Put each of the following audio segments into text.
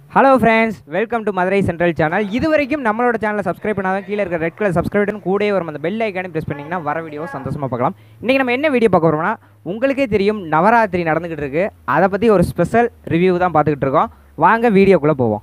hello friends welcome to Madurai central channel இது வரைக்கும் நம்மளோட சேனலை சப்ஸ்கிரைப் பண்ணாதான் கீழே இருக்க ரெட் கலர் சப்ஸ்கிரைப் பட்டன் கூடவே வரும் அந்த பெல் ஐக்கானே ப்ரெஸ் பண்ணிங்கன்னா வர வீடியோ சந்தோஷமாக பார்க்கலாம் இன்றைக்கி நம்ம என்ன வீடியோ பார்க்க போகிறோம்னா உங்களுக்கே தெரியும் நவராத்திரி நடந்துக்கிட்டு இருக்கு அதை பற்றி ஒரு ஸ்பெஷல் ரிவ்யூ தான் பார்த்துக்கிட்டு இருக்கோம் வாங்க வீடியோக்குள்ளே போவோம்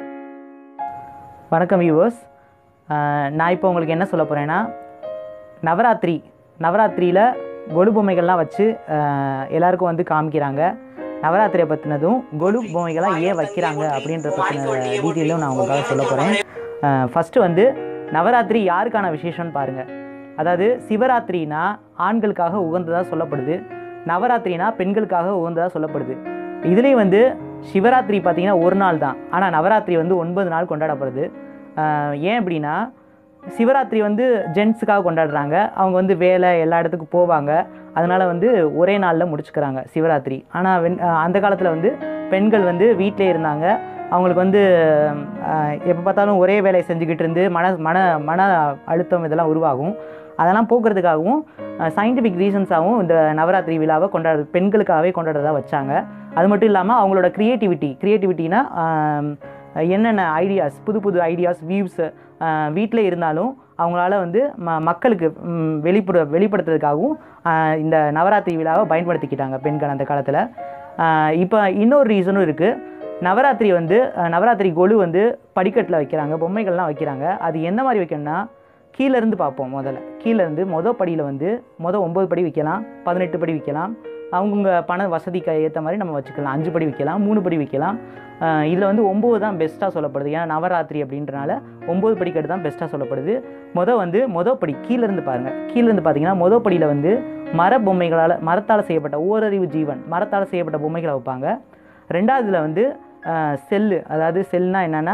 வணக்கம் வியூவர்ஸ் நான் இப்போ உங்களுக்கு என்ன சொல்ல போகிறேன்னா நவராத்திரி நவராத்திரியில் கொலு பொம்மைகள்லாம் வச்சு அஹ், எல்லாருக்கும் வந்து காமிக்கிறாங்க நவராத்திரியை பற்றினதும் கொலு பொம்மைகள்லாம் ஏன் வைக்கிறாங்க அப்படின்ற பற்றின டீட்டெயிலும் நான் உங்களுக்காக சொல்ல போகிறேன் ஃபஸ்ட்டு வந்து நவராத்திரி யாருக்கான விசேஷம்னு பாருங்கள் அதாவது சிவராத்திரினா ஆண்களுக்காக உகந்ததாக சொல்லப்படுது நவராத்திரினா பெண்களுக்காக உகந்ததாக சொல்லப்படுது இதுலேயும் வந்து சிவராத்திரி பார்த்தீங்கன்னா ஒரு நாள் தான் ஆனால் நவராத்திரி வந்து ஒன்பது நாள் கொண்டாடப்படுது ஆஹ் ஏன் அப்படின்னா சிவராத்திரி வந்து ஜென்ஸுக்காக கொண்டாடுறாங்க அவங்க வந்து வேலை எல்லா இடத்துக்கும் போவாங்க அதனால் வந்து ஒரே நாளில் முடிச்சுக்கிறாங்க சிவராத்திரி ஆனால் வென் ஆஹ் அந்த காலத்தில் வந்து பெண்கள் வந்து வீட்டிலே இருந்தாங்க அவங்களுக்கு வந்து எப்போ பார்த்தாலும் ஒரே வேலையை செஞ்சுக்கிட்டு இருந்து மன மன மன அழுத்தம் இதெல்லாம் உருவாகும் அதெல்லாம் போக்குறதுக்காகவும் சயின்டிஃபிக் ரீசன்ஸாகவும் இந்த நவராத்திரி விழாவை கொண்டாடு பெண்களுக்காகவே கொண்டாடுறதா வச்சாங்க அது மட்டும் இல்லாமல் அவங்களோட க்ரியேட்டிவிட்டி க்ரியேட்டிவிட்டினா என்னென்ன ஐடியாஸ் புது புது ஐடியாஸ் வியூஸ் வீட்டில் இருந்தாலும் அவங்களால வந்து ம மக்களுக்கு ம், வெளிப்பட வெளிப்படுத்துறதுக்காகவும் ஆஹ், இந்த நவராத்திரி விழாவை பயன்படுத்திக்கிட்டாங்க பெண்கள் அந்த காலத்தில் இப்போ இன்னொரு ரீசனும் இருக்குது நவராத்திரி வந்து அஹ், நவராத்திரி கொலு வந்து படிக்கட்டில் வைக்கிறாங்க பொம்மைகள்லாம் வைக்கிறாங்க அது எந்த மாதிரி வைக்கணும்னா கீழ இருந்து பார்ப்போம் முதல்ல கீழ இருந்து மொதல் படியில் வந்து மொதல் ஒம்பது படி வைக்கலாம் பதினெட்டு படி வைக்கலாம் அவங்கவுங்க பண வசதிக்கு ஏற்ற மாதிரி நம்ம வச்சுக்கலாம் அஞ்சு படி வைக்கலாம் மூணு படி வைக்கலாம் இதில் வந்து ஒம்பது தான் பெஸ்ட்டாக சொல்லப்படுது ஏன்னா நவராத்திரி அப்படின்றனால ஒம்பது படிக்கட்டு தான் பெஸ்ட்டாக சொல்லப்படுது மொதல் வந்து மொதல் படி கீழ இருந்து பாருங்கள் கீழ இருந்து பார்த்தீங்கன்னா மொதல் படியில் வந்து மர பொம்மைகளால் மரத்தால் செய்யப்பட்ட ஓரறிவு ஜீவன் மரத்தால் செய்யப்பட்ட பொம்மைகளை வைப்பாங்க ரெண்டாவதுல வந்து அஹ், செல்லு அதாவது செல்னா என்னென்னா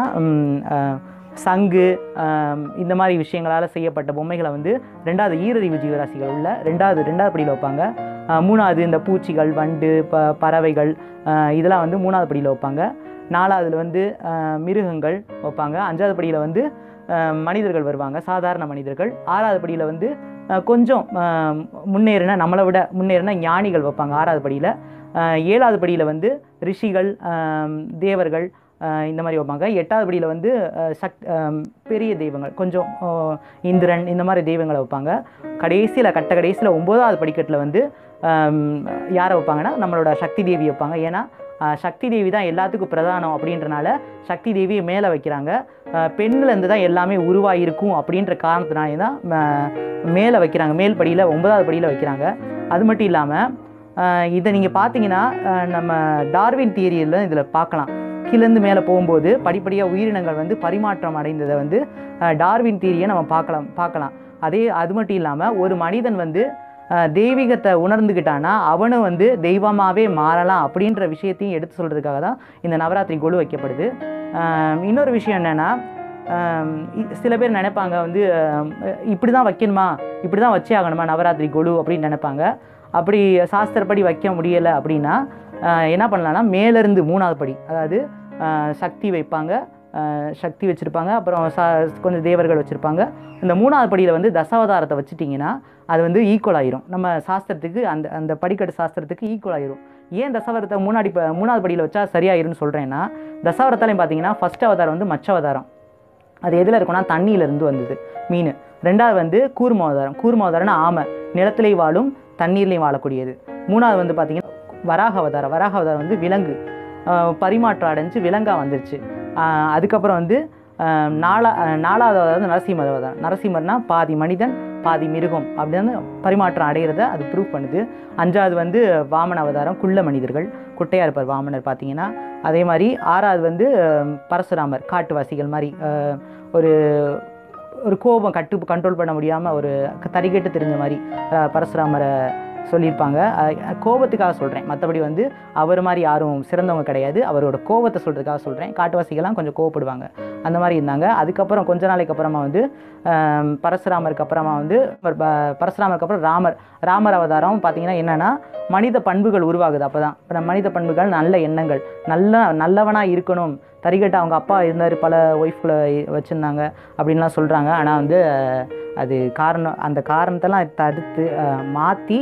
சங்கு ஆம், இந்த மாதிரி விஷயங்களால் செய்யப்பட்ட பொம்மைகளை வந்து ரெண்டாவது ஈரறிவு ஜீவராசிகள் உள்ள ரெண்டாவது ரெண்டாவது படியில் வைப்பாங்க அஹ், மூணாவது இந்த பூச்சிகள் வண்டு ப பறவைகள் அஹ், இதெல்லாம் வந்து மூணாவது படியில் வைப்பாங்க நாலாவதுல வந்து அஹ், மிருகங்கள் வைப்பாங்க அஞ்சாவது படியில் வந்து அஹ், மனிதர்கள் வருவாங்க சாதாரண மனிதர்கள் ஆறாவது படியில் வந்து அஹ், கொஞ்சம் அஹ், முன்னேறின நம்மளை விட முன்னேறின ஞானிகள் வைப்பாங்க ஆறாவது படியில் ஏழாவது படியில் வந்து ரிஷிகள் அஹ், தேவர்கள் அஹ், இந்த மாதிரி வைப்பாங்க எட்டாவது படியில் வந்து அஹ், சக் அஹ், பெரிய தெய்வங்கள் கொஞ்சம் அஹ், இந்திரன் இந்த மாதிரி தெய்வங்களை வைப்பாங்க கடைசியில் கட்ட கடைசியில் ஒம்போதாவது படிக்கட்டில் வந்து அஹ், யாரை வைப்பாங்கன்னா நம்மளோட சக்தி தேவி வைப்பாங்க ஏன்னா அஹ், சக்தி தேவி தான் எல்லாத்துக்கும் பிரதானம் அப்படின்றனால சக்தி தேவியை மேலே வைக்கிறாங்க அஹ், பெண்ணிலேருந்து தான் எல்லாமே உருவாகிருக்கும் அப்படின்ற காரணத்தினாலே தான் ம- மேலே வைக்கிறாங்க மேல் படியில் ஒன்பதாவது படியில் வைக்கிறாங்க அது மட்டும் இல்லாமல் இதை நீங்கள் பார்த்தீங்கன்னா அஹ், நம்ம டார்வின் தியரியில் இதில் பார்க்கலாம் கீழேருந்து மேலே போகும்போது படிப்படியாக உயிரினங்கள் வந்து பரிமாற்றம் அடைந்ததை வந்து அஹ், டார்வின் தியரியை நம்ம பார்க்கலாம் பார்க்கலாம் அதே அது மட்டும் இல்லாமல் ஒரு மனிதன் வந்து அஹ், தெய்வீகத்தை உணர்ந்துக்கிட்டானா அவனும் வந்து தெய்வமாகவே மாறலாம் அப்படின்ற விஷயத்தையும் எடுத்து சொல்கிறதுக்காக தான் இந்த நவராத்திரி கொலு வைக்கப்படுது அஹ், இன்னொரு விஷயம் என்னென்னா சில பேர் நினைப்பாங்க வந்து அஹ், இப்படி தான் வைக்கணுமா இப்படி தான் வச்சே ஆகணுமா நவராத்திரி கொலு அப்படின்னு நினைப்பாங்க அப்படி சாஸ்திரப்படி வைக்க முடியலை அப்படின்னா அஹ், என்ன பண்ணலான்னா மேலேருந்து மூணாவது படி அதாவது அஹ், சக்தி வைப்பாங்க அஹ், சக்தி வச்சுருப்பாங்க அப்புறம் சா கொஞ்சம் தேவர்கள் வச்சுருப்பாங்க இந்த மூணாவது படியில் வந்து தசாவதாரத்தை வச்சுட்டிங்கன்னா அது வந்து ஈக்குவல் ஆயிரும் நம்ம சாஸ்திரத்துக்கு அந்த அந்த படிக்கட்டு சாஸ்திரத்துக்கு ஈக்குவல் ஆயிரும் ஏன் தசாவதாரத்தை முன்னாடி ப- மூணாவது படியில் வச்சா சரியாயிரும்னு சொல்கிறேன்னா தசாவதாரத்தாலையும் பார்த்தீங்கன்னா ஃபஸ்ட் அவதாரம் வந்து மச்ச அவதாரம் அது எதில் இருக்கும்னா தண்ணியிலேருந்து வந்தது மீன் ரெண்டாவது வந்து கூர்ம அவதாரம் கூர்ம அவதாரம்னா ஆமை நிலத்திலேயும் வாழும் தண்ணீர்லேயும் வாழக்கூடியது மூணாவது வந்து பார்த்தீங்கன்னா வராக அவதாரம் வராக அவதாரம் வந்து விலங்கு ஆஹ் பரிமாற்றம் அடைஞ்சு விலங்காக வந்துருச்சு ஆஹ் அதுக்கப்புறம் வந்து ஆஹ் நாலா ஆஹ் நாலாவது அவதாரம் நரசிம்மர் அவதாரம் நரசிம்மர்னா பாதி மனிதன் பாதி மிருகம் அப்படின்னு பரிமாற்றம் அடைகிறத அது ப்ரூவ் பண்ணுது அஞ்சாவது வந்து வாமன அவதாரம் குள்ள மனிதர்கள் குட்டையாக இருப்பார் வாமனர் பார்த்தீங்கன்னா அதே மாதிரி ஆறாவது வந்து ஆஹ் பரசுராமர் காட்டுவாசிகள் மாதிரி ஆஹ் ஒரு ஒரு கோபம் கட்டு கண்ட்ரோல் பண்ண முடியாமல் ஒரு தறிகெட்டு தெரிஞ்ச மாதிரி ஆஹ் பரசுராமரை சொல்லியிருப்பாங்க ஆஹ் கோபத்துக்காக சொல்கிறேன் மற்றபடி வந்து அவர் மாதிரி யாரும் சிறந்தவங்க கிடையாது அவரோட கோபத்தை சொல்கிறதுக்காக சொல்கிறேன் காட்டுவாசிகள்லாம் கொஞ்சம் கோவப்படுவாங்க அந்த மாதிரி இருந்தாங்க அதுக்கப்புறம் கொஞ்ச நாளைக்கு அப்புறமா வந்து ஆஹ் பரசுராமருக்கு அப்புறமா வந்து அவர் ப- பரசுராமருக்கு அப்புறம் ராமர் ராமர் அவதாரம் பார்த்தீங்கன்னா என்னென்னா மனித பண்புகள் உருவாகுது அப்போ தான் மனித பண்புகள் நல்ல எண்ணங்கள் நல்ல நல்லவனாக இருக்கணும் தரிகட்ட அவங்க அப்பா இருந்தார் பல ஒய்ஃப்களை வச்சுருந்தாங்க அப்படின்லாம் சொல்கிறாங்க ஆனால் வந்து அஹ், அது காரணம் அந்த காரணத்தெல்லாம் தடுத்து மாற்றி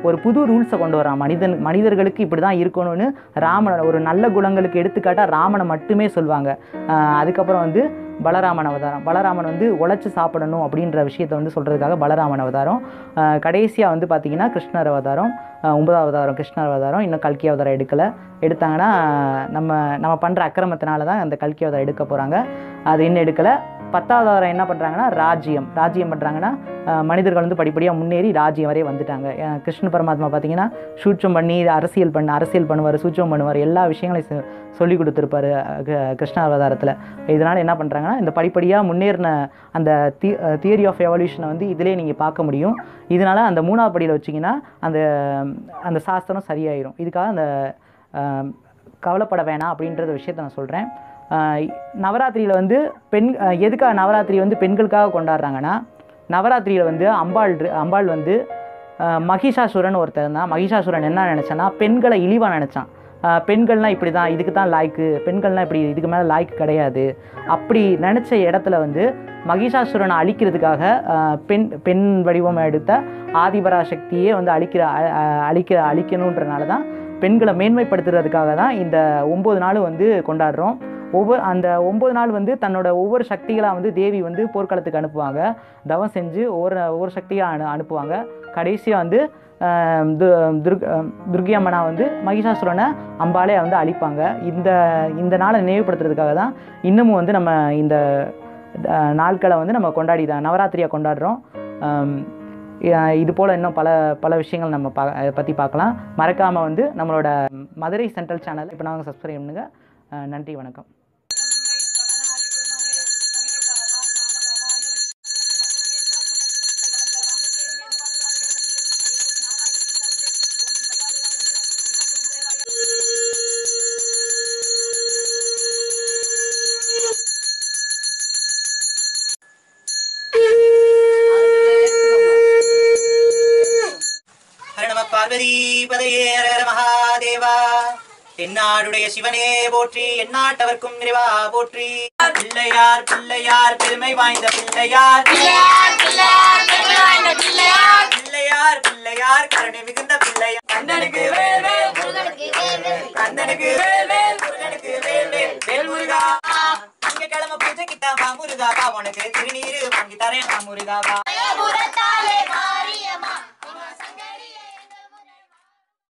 ஒரு புது ரூல்ஸை கொண்டு வரான் மனிதன் மனிதர்களுக்கு இப்படி தான் இருக்கணும்னு ராமன் ஒரு நல்ல குணங்களுக்கு எடுத்துக்காட்டாக ராமனை மட்டுமே சொல்லுவாங்க ஆஹ் அதுக்கப்புறம் வந்து பலராமன் அவதாரம் பலராமன் வந்து உழைச்சி சாப்பிடணும் அப்படின்ற விஷயத்தை வந்து சொல்கிறதுக்காக பலராமன் அவதாரம் கடைசியாக வந்து பார்த்திங்கன்னா கிருஷ்ணர் அவதாரம் ஆஹ் ஒன்பதாவது அவதாரம் கிருஷ்ணர் அவதாரம் இன்னும் கல்கி அவதாரம் எடுக்கலை எடுத்தாங்கன்னா நம்ம நம்ம பண்ணுற அக்கிரமத்தினால தான் அந்த கல்கி அவதாரம் எடுக்க போகிறாங்க அது இன்னும் எடுக்கலை பத்தாவது அவதாரம் என்ன பண்ணுறாங்கன்னா ராஜ்யம் ராஜ்யம் பண்ணுறாங்கன்னா மனிதர்கள் வந்து படிப்படியாக முன்னேறி ராஜ்யம் வரை வந்துட்டாங்க அஹ் கிருஷ்ண பரமாத்மா பார்த்தீங்கன்னா சூட்சம் பண்ணி அரசியல் பண்ண அரசியல் பண்ணுவார் சூட்சம் பண்ணுவார் எல்லா விஷயங்களையும் சொ- சொல்லி கொடுத்துருப்பாரு அஹ் க- கிருஷ்ண அவதாரத்தில் இதனால் என்ன பண்ணுறாங்கன்னா இந்த படிப்படியாக முன்னேறின அந்த தி தியரி ஆஃப் எவல்யூஷனை வந்து இதிலே நீங்கள் பார்க்க முடியும் இதனால் அந்த மூணாவது படியில் வச்சிங்கன்னா அந்த அந்த சாஸ்திரம் சரியாயிரும் இதுக்காக அந்த ஆஹ், கவலைப்பட வேணாம் அப்படின்றத விஷயத்த நான் சொல்கிறேன் நவராத்திரியில் வந்து பெண் ஆஹ், எதுக்காக நவராத்திரி வந்து பெண்களுக்காக கொண்டாடுறாங்கன்னா நவராத்திரியில் வந்து அம்பாள் இரு- அம்பாள் வந்து ஆஹ், மகிஷாசுரன் ஒருத்தர் இருந்தான் மகிஷாசுரன் என்ன நினச்சான்னா பெண்களை இழிவாக நினச்சான் ஆஹ், பெண்கள்லாம் இப்படி தான் இதுக்கு தான் லாய்க்கு பெண்கள்லாம் இப்படி இதுக்கு மேலே லாய்க்கு கிடையாது அப்படி நினச்ச இடத்துல வந்து மகிஷாசுரனை அழிக்கிறதுக்காக ஆஹ், பெண் பெண் வடிவம் எடுத்த ஆதிபராசக்தியே வந்து அழிக்கிற அ- அ- அழிக்க அழிக்கணுன்றனால தான் பெண்களை மேன்மைப்படுத்துறதுக்காக தான் இந்த ஒம்பது நாள் வந்து கொண்டாடுறோம் ஒவ்வொரு அந்த ஒம்பது நாள் வந்து தன்னோட ஒவ்வொரு சக்திகளாக வந்து தேவி வந்து போர்க்களத்துக்கு அனுப்புவாங்க தவம் செஞ்சு ஒவ்வொரு ஒவ்வொரு சக்தியாக அனு அனுப்புவாங்க கடைசியாக வந்து ஆஹ், து- துர்க் ஆஹ், துர்க்கை அம்மனா வந்து மகிஷாசுரனை அம்பாலே வந்து அழிப்பாங்க இந்த இந்த நாளை நினைவுபடுத்துறதுக்காக தான் இன்னமும் வந்து நம்ம இந்த அஹ், நாட்களை வந்து நம்ம கொண்டாடி தான் நவராத்திரியாக கொண்டாடுறோம் ஆம், இ- இது போல் இன்னும் பல பல விஷயங்கள் நம்ம பா பற்றி பார்க்கலாம் மறக்காமல் வந்து நம்மளோட மதுரை சென்ட்ரல் சேனல் இப்போ நாங்கள் சப்ஸ்கிரைப் பண்ணுங்க அஹ், நன்றி வணக்கம் ஹர நம பார்வதி பதையே ஹர ஹர மகாதேவா தென்னாடுடைய சிவனே போற்றி எந்நாட்டவர்க்கும் நிறைவா போற்றி பிள்ளையார் பிள்ளையார் பெருமை வாய்ந்த பிள்ளையார் பிள்ளையார் பிள்ளையார் கருணை மிகுந்த பிள்ளையார் கண்ணனுக்கு வேல் வேல் கண்ணனுக்கு வேல் வேல் முருகனுக்கு வேல் வேல் வேல் முருகா இங்க கிழமை பூஜைக்கு தான் வா முருகா வா உனக்கு திருநீரு வாங்கி தரேன் வா முருகா வா புறத்தாலே மாறி